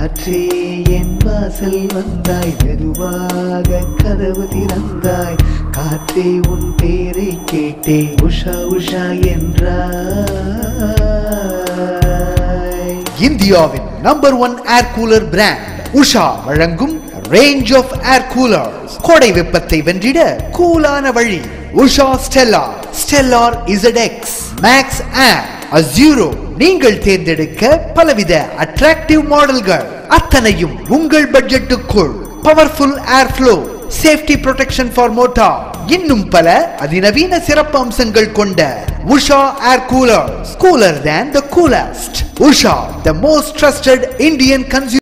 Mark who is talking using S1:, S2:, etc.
S1: காற்றே என் வாசல் வந்தாய் மெதுவாக கதவு திறந்தாய் காற்றே உன் பேரை கேட்டே உஷா உஷா என்றாய்
S2: இந்தியாவின் number one air cooler brand Usha வழங்கும் ரேஞ்ச் ஆஃப் ஏர் கூலர்ஸ் கோடை வெப்பத்தை வென்றிட கூலான வழி Usha Stella Stellar ZX Max Air Azuro நீங்கள் தேர்ந்தெடுக்க பலவித அட்ராக்டிவ் மாடல்கள் அத்தனையும் உங்கள் பட்ஜெட்டுக்குள் powerful air flow safety protection for motor இன்னும் பல அதிநவீன சிறப்பு அம்சங்கள் கொண்ட Usha air coolers cooler than the coolest Usha the most trusted Indian consumer